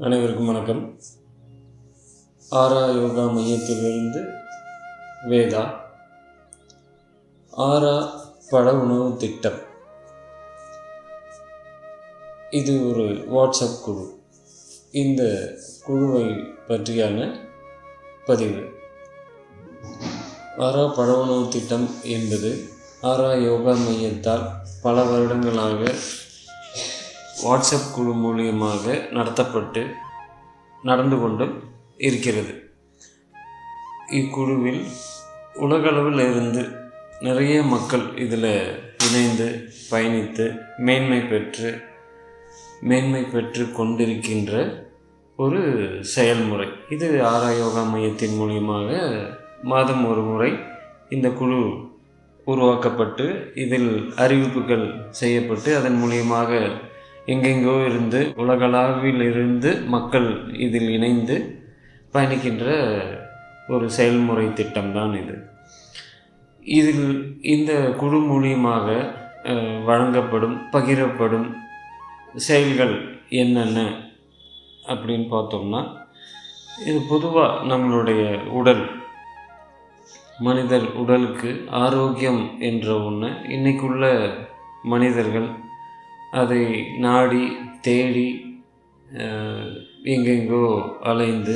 அனைவருக்கும் வணக்கம் ஆரா யோகா மையத்திலிருந்து வேதா ஆரா பட உணவு திட்டம் இது ஒரு வாட்ஸ்அப் குழு இந்த குழுவை பற்றியான பதிவு ஆரா பட உணவு திட்டம் என்பது ஆரா யோகா மையத்தால் பல வருடங்களாக வாட்ஸ்அப் குழு மூலியமாக நடத்தப்பட்டு நடந்து கொண்டும் இருக்கிறது இக்குழுவில் உலகளவில் இருந்து நிறைய மக்கள் இதில் இணைந்து பயணித்து மேன்மை பெற்று மேன்மை பெற்று கொண்டிருக்கின்ற ஒரு செயல்முறை இது ஆரா யோகா மையத்தின் மூலியமாக மாதம் ஒரு முறை இந்த குழு உருவாக்கப்பட்டு இதில் அறிவிப்புகள் செய்யப்பட்டு அதன் மூலியமாக எங்கெங்கோ இருந்து உலகளாவில் இருந்து மக்கள் இதில் இணைந்து பயணிக்கின்ற ஒரு செயல்முறை திட்டம்தான் இது இதில் இந்த குழு மூலியமாக அஹ், வழங்கப்படும் பகிரப்படும் செயல்கள் என்னென்ன அப்படின்னு பார்த்தோம்னா இது பொதுவாக நம்மளுடைய உடல் மனிதர் உடலுக்கு ஆரோக்கியம் என்ற ஒன்று இன்னைக்குள்ள மனிதர்கள் அதை நாடி தேடி அஹ், எங்கெங்கோ அலைந்து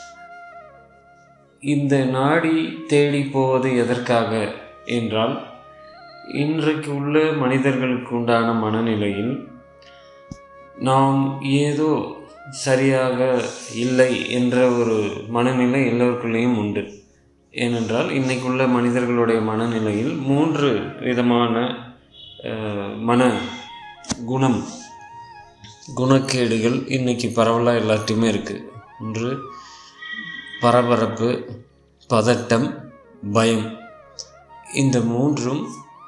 இந்த நாடி தேடி போவது எதற்காக என்றால் இன்றைக்கு உள்ள மனிதர்களுக்கு உண்டான மனநிலையில் நாம் ஏதோ சரியாக இல்லை என்ற ஒரு மனநிலை எல்லோருக்குள்ளேயும் உண்டு ஏனென்றால் இன்னைக்குள்ள மனிதர்களுடைய மனநிலையில் மூன்று விதமான அஹ், மன குணம் குணக்கேடுகள் இன்னைக்கு பரவலாக எல்லாத்தையுமே இருக்குது ஒன்று பரபரப்பு பதட்டம் பயம் இந்த மூன்றும்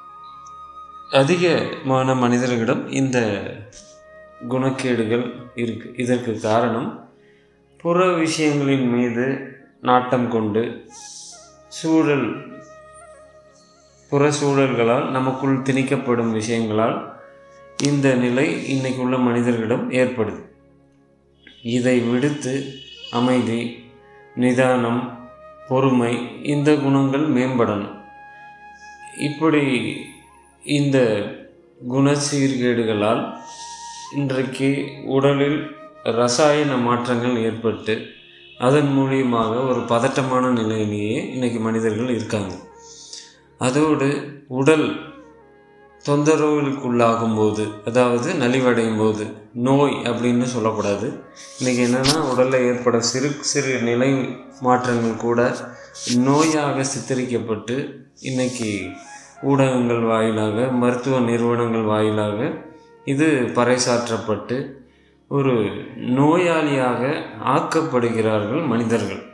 அதிகமான மனிதர்களிடம் இந்த குணக்கேடுகள் இருக்கு இதற்கு காரணம் புற விஷயங்களின் மீது நாட்டம் கொண்டு சூழல் புற சூழல்களால் நமக்குள் திணிக்கப்படும் விஷயங்களால் இந்த நிலை இன்னைக்கு உள்ள மனிதர்களிடம் ஏற்படுது இதை விடுத்து அமைதி நிதானம் பொறுமை இந்த குணங்கள் மேம்படணும் இப்படி இந்த குண சீர்கேடுகளால் இன்றைக்கு உடலில் ரசாயன மாற்றங்கள் ஏற்பட்டு அதன் மூலியமாக ஒரு பதட்டமான நிலையிலேயே இன்னைக்கு மனிதர்கள் இருக்காங்க அதோடு உடல் தொந்தரவுகளுக்குள்ளாகும் போது அதாவது நலிவடையும் போது நோய் அப்படின்னு சொல்லக்கூடாது இன்றைக்கி என்னென்னா உடலில் ஏற்பட சிறு சிறு நிலை மாற்றங்கள் கூட நோயாக சித்தரிக்கப்பட்டு இன்னைக்கு ஊடகங்கள் வாயிலாக மருத்துவ நிறுவனங்கள் வாயிலாக இது பறைசாற்றப்பட்டு ஒரு நோயாளியாக ஆக்கப்படுகிறார்கள் மனிதர்கள்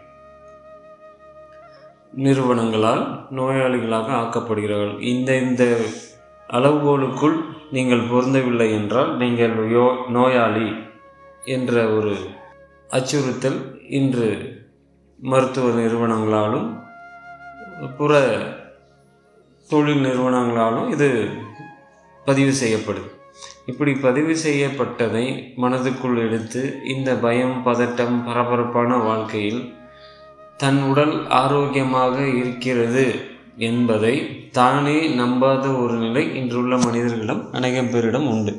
நிறுவனங்களால் நோயாளிகளாக ஆக்கப்படுகிறார்கள் இந்த இந்த அளவுகோலுக்குள் நீங்கள் பொருந்தவில்லை என்றால் நீங்கள் யோ நோயாளி என்ற ஒரு அச்சுறுத்தல் இன்று மருத்துவ நிறுவனங்களாலும் புற தொழில் நிறுவனங்களாலும் இது பதிவு செய்யப்படுது இப்படி பதிவு செய்யப்பட்டதை மனதுக்குள் எடுத்து இந்த பயம் பதட்டம் பரபரப்பான வாழ்க்கையில் தன் உடல் ஆரோக்கியமாக இருக்கிறது என்பதை தானே நம்பாத ஒரு நிலை இன்றுள்ள மனிதர்களிடம் அநேகம் பேரிடம் உண்டு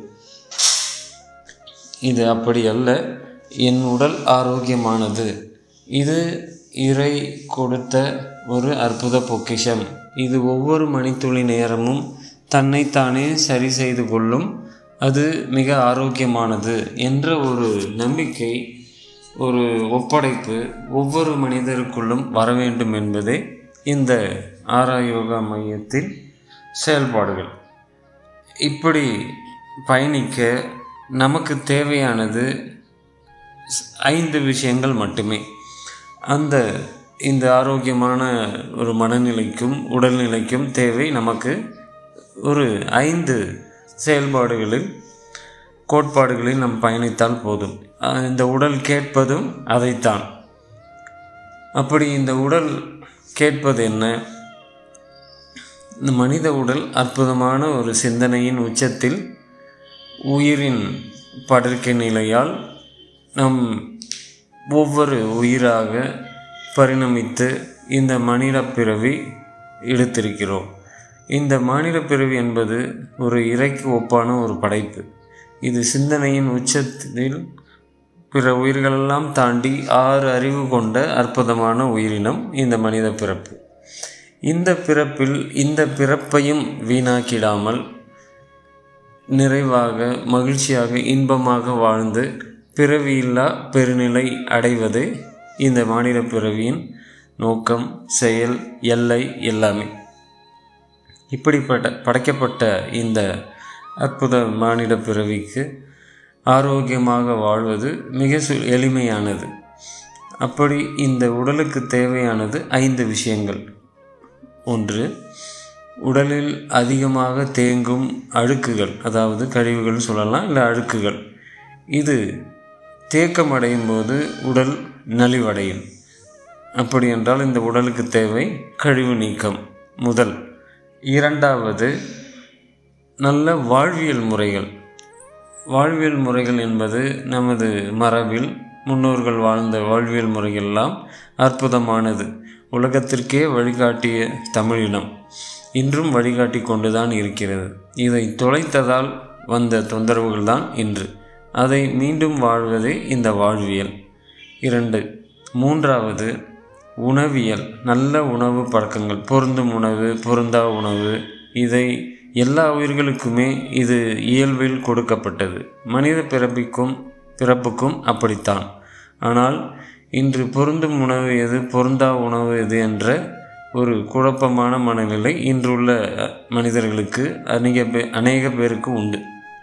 இது அப்படி அல்ல என் உடல் ஆரோக்கியமானது இது இறை கொடுத்த ஒரு அற்புத பொக்கிஷம் இது ஒவ்வொரு மணித்துளி நேரமும் தன்னைத்தானே சரி செய்து கொள்ளும் அது மிக ஆரோக்கியமானது என்ற ஒரு நம்பிக்கை ஒரு ஒப்படைப்பு ஒவ்வொரு மனிதருக்குள்ளும் வர வேண்டும் என்பதே இந்த ஆரா யோகா மையத்தின் செயல்பாடுகள் இப்படி பயணிக்க நமக்கு தேவையானது ஐந்து விஷயங்கள் மட்டுமே அந்த இந்த ஆரோக்கியமான ஒரு மனநிலைக்கும் உடல்நிலைக்கும் தேவை நமக்கு ஒரு ஐந்து செயல்பாடுகளில் கோட்பாடுகளில் நாம் பயணித்தால் போதும் அஹ் இந்த உடல் கேட்பதும் அதைத்தான் அப்படி இந்த உடல் கேட்பது என்ன இந்த மனித உடல் அற்புதமான ஒரு சிந்தனையின் உச்சத்தில் உயிரின் படர்க்கை நிலையால் நம் ஒவ்வொரு உயிராக பரிணமித்து இந்த மனித பிறவி எடுத்திருக்கிறோம் இந்த மானிட பிறவி என்பது ஒரு இறைக்கு ஒப்பான ஒரு படைப்பு இது சிந்தனையின் உச்சத்தில் பிற உயிர்களெல்லாம் தாண்டி ஆறு அறிவு கொண்ட அற்புதமான உயிரினம் இந்த மனித பிறப்பு இந்த பிறப்பில் இந்த பிறப்பையும் வீணாக்கிடாமல் நிறைவாக மகிழ்ச்சியாக இன்பமாக வாழ்ந்து பிறவியில்லா பெருநிலை அடைவது இந்த மாநில பிறவியின் நோக்கம் செயல் எல்லை எல்லாமே இப்படிப்பட்ட படைக்கப்பட்ட இந்த அற்புத மானிட பிறவிக்கு ஆரோக்கியமாக வாழ்வது மிக சு எளிமையானது அப்படி இந்த உடலுக்கு தேவையானது ஐந்து விஷயங்கள் ஒன்று உடலில் அதிகமாக தேங்கும் அழுக்குகள் அதாவது கழிவுகள் சொல்லலாம் இல்லை அழுக்குகள் இது தேக்கம் அடையும் போது உடல் நலிவடையும் அப்படி என்றால் இந்த உடலுக்கு தேவை கழிவு நீக்கம் முதல் இரண்டாவது நல்ல வாழ்வியல் முறைகள் வாழ்வியல் முறைகள் என்பது நமது மரபில் முன்னோர்கள் வாழ்ந்த வாழ்வியல் முறைகள்லாம் அற்புதமானது உலகத்திற்கே வழிகாட்டிய தமிழினம் இன்றும் வழிகாட்டி கொண்டுதான் இருக்கிறது இதை தொலைத்ததால் வந்த தொந்தரவுகள் தான் இன்று அதை மீண்டும் வாழ்வதே இந்த வாழ்வியல் இரண்டு மூன்றாவது உணவியல் நல்ல உணவு பழக்கங்கள் பொருந்தும் உணவு பொருந்தா உணவு இதை எல்லா உயிர்களுக்குமே இது இயல்பில் கொடுக்கப்பட்டது மனித பிறப்பிக்கும் பிறப்புக்கும் அப்படித்தான் ஆனால் இன்று பொருந்தும் உணவு எது பொருந்தா உணவு எது என்ற ஒரு குழப்பமான மனநிலை இன்றுள்ள மனிதர்களுக்கு அநேக பே அநேக பேருக்கு உண்டு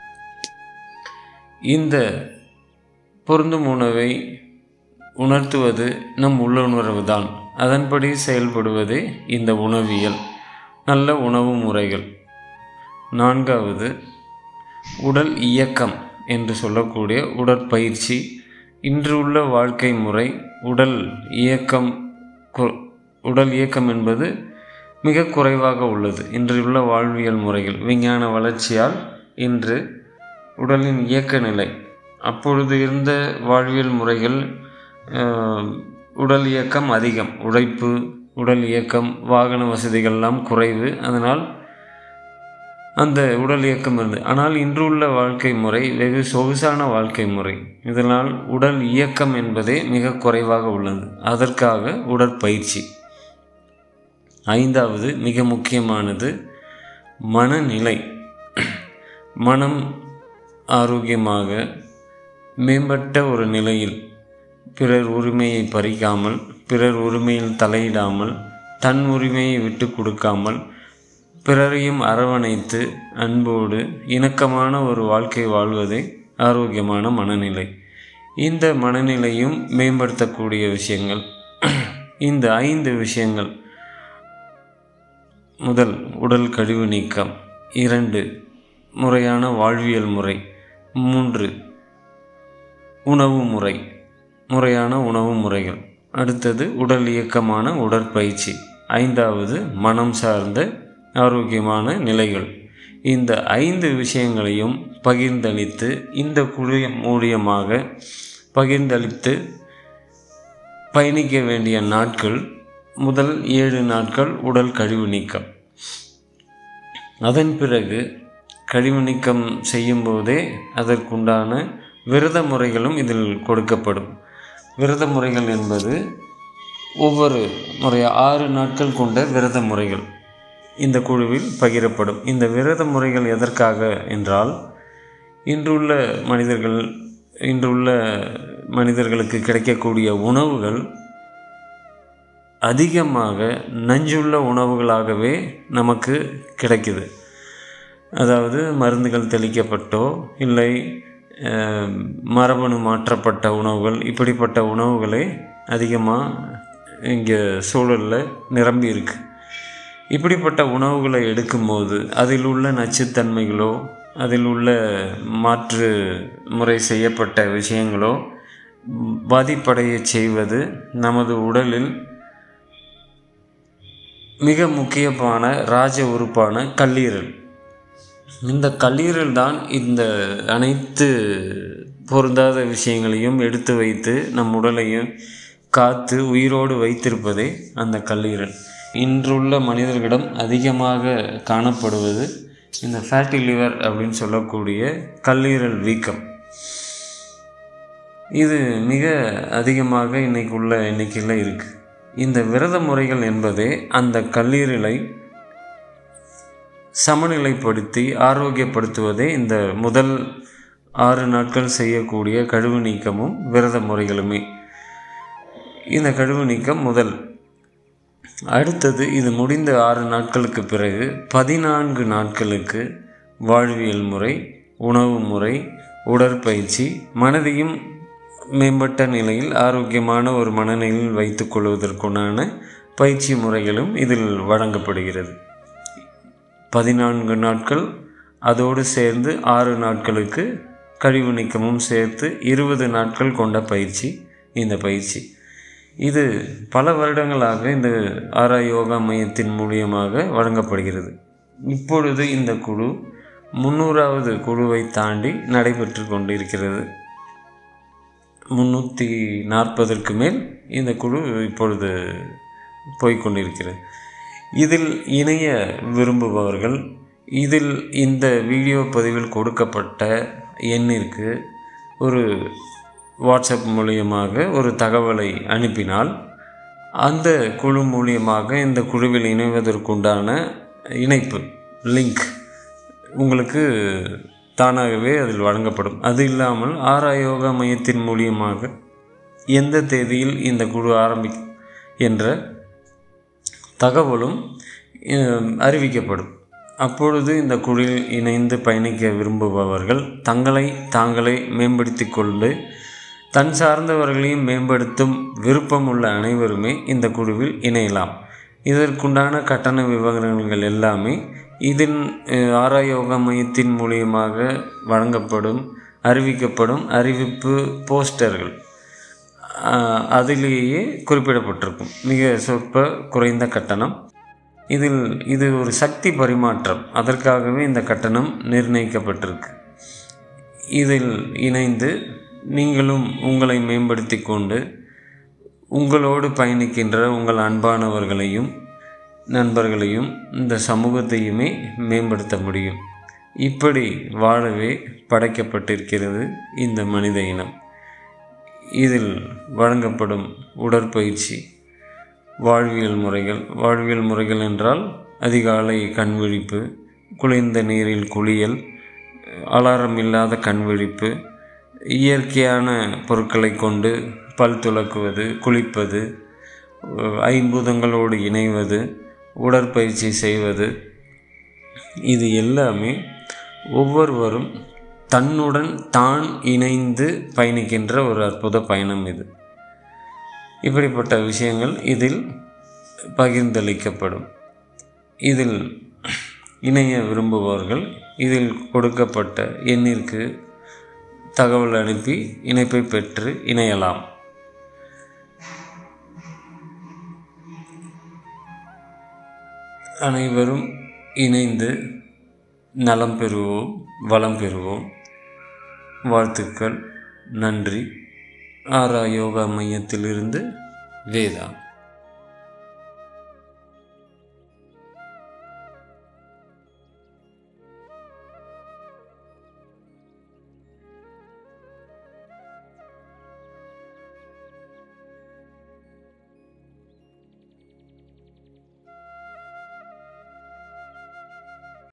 இந்த பொருந்தும் உணவை உணர்த்துவது நம் உள்ளுணர்வு தான் அதன்படி செயல்படுவதே இந்த உணவியல் நல்ல உணவு முறைகள் நான்காவது உடல் இயக்கம் என்று சொல்லக்கூடிய உடற்பயிற்சி இன்று உள்ள வாழ்க்கை முறை உடல் இயக்கம் உடல் இயக்கம் என்பது மிக குறைவாக உள்ளது இன்றுள்ள வாழ்வியல் முறைகள் விஞ்ஞான வளர்ச்சியால் இன்று உடலின் இயக்க நிலை அப்பொழுது இருந்த வாழ்வியல் முறைகள் உடல் இயக்கம் அதிகம் உழைப்பு உடல் இயக்கம் வாகன வசதிகள்லாம் குறைவு அதனால் அந்த உடல் இயக்கம் இருந்தது ஆனால் இன்று உள்ள வாழ்க்கை முறை வெகு சொகுசான வாழ்க்கை முறை இதனால் உடல் இயக்கம் என்பதே மிக குறைவாக உள்ளது அதற்காக உடற்பயிற்சி ஐந்தாவது மிக முக்கியமானது மனநிலை மனம் ஆரோக்கியமாக மேம்பட்ட ஒரு நிலையில் பிறர் உரிமையை பறிக்காமல் பிறர் உரிமையில் தலையிடாமல் தன் உரிமையை விட்டு கொடுக்காமல் பிறரையும் அரவணைத்து அன்போடு இணக்கமான ஒரு வாழ்க்கை வாழ்வதே ஆரோக்கியமான மனநிலை இந்த மனநிலையும் மேம்படுத்தக்கூடிய விஷயங்கள் இந்த ஐந்து விஷயங்கள் முதல் உடல் கழிவு நீக்கம் இரண்டு முறையான வாழ்வியல் முறை மூன்று உணவு முறை முறையான உணவு முறைகள் அடுத்தது உடல் இயக்கமான உடற்பயிற்சி ஐந்தாவது மனம் சார்ந்த ஆரோக்கியமான நிலைகள் இந்த ஐந்து விஷயங்களையும் பகிர்ந்தளித்து இந்த குழு மூலியமாக பகிர்ந்தளித்து பயணிக்க வேண்டிய நாட்கள் முதல் ஏழு நாட்கள் உடல் கழிவு நீக்கம் அதன் பிறகு கழிவு நீக்கம் செய்யும்போதே அதற்குண்டான விரத முறைகளும் இதில் கொடுக்கப்படும் விரத முறைகள் என்பது ஒவ்வொரு முறை ஆறு நாட்கள் கொண்ட விரத முறைகள் இந்த குழுவில் பகிரப்படும் இந்த விரத முறைகள் எதற்காக என்றால் இன்றுள்ள மனிதர்கள் இன்றுள்ள மனிதர்களுக்கு கிடைக்கக்கூடிய உணவுகள் அதிகமாக நஞ்சுள்ள உணவுகளாகவே நமக்கு கிடைக்குது அதாவது மருந்துகள் தெளிக்கப்பட்டோ இல்லை மரபணு மாற்றப்பட்ட உணவுகள் இப்படிப்பட்ட உணவுகளே அதிகமாக இங்கே சூழலில் நிரம்பி இருக்கு இப்படிப்பட்ட உணவுகளை எடுக்கும்போது அதில் உள்ள நச்சுத்தன்மைகளோ அதில் உள்ள மாற்று முறை செய்யப்பட்ட விஷயங்களோ பாதிப்படைய செய்வது நமது உடலில் மிக முக்கியமான ராஜ உறுப்பான கல்லீரல் இந்த கல்லீரல் தான் இந்த அனைத்து பொருந்தாத விஷயங்களையும் எடுத்து வைத்து நம் உடலையும் காத்து உயிரோடு வைத்திருப்பதே அந்த கல்லீரல் இன்றுள்ள மனிதர்களிடம் அதிகமாக காணப்படுவது இந்த ஃபேட்டி லிவர் அப்படின்னு சொல்லக்கூடிய கல்லீரல் வீக்கம் இது மிக அதிகமாக இன்னைக்கு உள்ள எண்ணிக்கையில் இருக்குது இந்த விரத முறைகள் என்பதே அந்த கல்லீரலை சமநிலைப்படுத்தி ஆரோக்கியப்படுத்துவதே இந்த முதல் ஆறு நாட்கள் செய்யக்கூடிய கழிவு நீக்கமும் விரத முறைகளுமே இந்த கழிவு நீக்கம் முதல் அடுத்தது இது முடிந்த ஆறு நாட்களுக்கு பிறகு பதினான்கு நாட்களுக்கு வாழ்வியல் முறை உணவு முறை உடற்பயிற்சி மனதையும் மேம்பட்ட நிலையில் ஆரோக்கியமான ஒரு மனநிலையில் வைத்துக் கொள்வதற்குண்டான பயிற்சி முறைகளும் இதில் வழங்கப்படுகிறது பதினான்கு நாட்கள் அதோடு சேர்ந்து ஆறு நாட்களுக்கு கழிவு நீக்கமும் சேர்த்து இருபது நாட்கள் கொண்ட பயிற்சி இந்த பயிற்சி இது பல வருடங்களாக இந்த ஆரா யோகா மையத்தின் மூலியமாக வழங்கப்படுகிறது இப்பொழுது இந்த குழு முன்னூறாவது குழுவை தாண்டி நடைபெற்று கொண்டிருக்கிறது முந்நூற்றி நாற்பதற்கு மேல் இந்த குழு இப்பொழுது போய்கொண்டிருக்கிறது இதில் இணைய விரும்புபவர்கள் இதில் இந்த வீடியோ பதிவில் கொடுக்கப்பட்ட எண்ணிற்கு ஒரு வாட்ஸ்அப் மூலியமாக ஒரு தகவலை அனுப்பினால் அந்த குழு மூலியமாக இந்த குழுவில் இணைவதற்குண்டான இணைப்பு லிங்க் உங்களுக்கு தானாகவே அதில் வழங்கப்படும் அது இல்லாமல் ஆரா யோகா மையத்தின் மூலியமாக எந்த தேதியில் இந்த குழு ஆரம்பி என்ற தகவலும் அறிவிக்கப்படும் அப்பொழுது இந்த குழுவில் இணைந்து பயணிக்க விரும்புபவர்கள் தங்களை தாங்களே மேம்படுத்தி கொண்டு தன் சார்ந்தவர்களையும் மேம்படுத்தும் விருப்பம் உள்ள அனைவருமே இந்த குழுவில் இணையலாம் இதற்குண்டான கட்டண விவரங்கள் எல்லாமே இதன் ஆரா யோகா மையத்தின் மூலியமாக வழங்கப்படும் அறிவிக்கப்படும் அறிவிப்பு போஸ்டர்கள் அதிலேயே குறிப்பிடப்பட்டிருக்கும் மிக சொற்ப குறைந்த கட்டணம் இதில் இது ஒரு சக்தி பரிமாற்றம் அதற்காகவே இந்த கட்டணம் நிர்ணயிக்கப்பட்டிருக்கு இதில் இணைந்து நீங்களும் உங்களை மேம்படுத்தி கொண்டு உங்களோடு பயணிக்கின்ற உங்கள் அன்பானவர்களையும் நண்பர்களையும் இந்த சமூகத்தையுமே மேம்படுத்த முடியும் இப்படி வாழவே படைக்கப்பட்டிருக்கிறது இந்த மனித இனம் இதில் வழங்கப்படும் உடற்பயிற்சி வாழ்வியல் முறைகள் வாழ்வியல் முறைகள் என்றால் அதிகாலை கண் விழிப்பு குளிர்ந்த நீரில் குளியல் அலாரம் இல்லாத கண் விழிப்பு இயற்கையான பொருட்களை கொண்டு பல் துலக்குவது குளிப்பது ஐம்பூதங்களோடு இணைவது உடற்பயிற்சி செய்வது இது எல்லாமே ஒவ்வொருவரும் தன்னுடன் தான் இணைந்து பயணிக்கின்ற ஒரு அற்புத பயணம் இது இப்படிப்பட்ட விஷயங்கள் இதில் பகிர்ந்தளிக்கப்படும் இதில் இணைய விரும்புபவர்கள் இதில் கொடுக்கப்பட்ட எண்ணிற்கு தகவல் அனுப்பி இணைப்பை பெற்று இணையலாம் அனைவரும் இணைந்து நலம் பெறுவோம் வளம் பெறுவோம் வாழ்த்துக்கள் நன்றி ஆரா யோகா மையத்திலிருந்து வேதா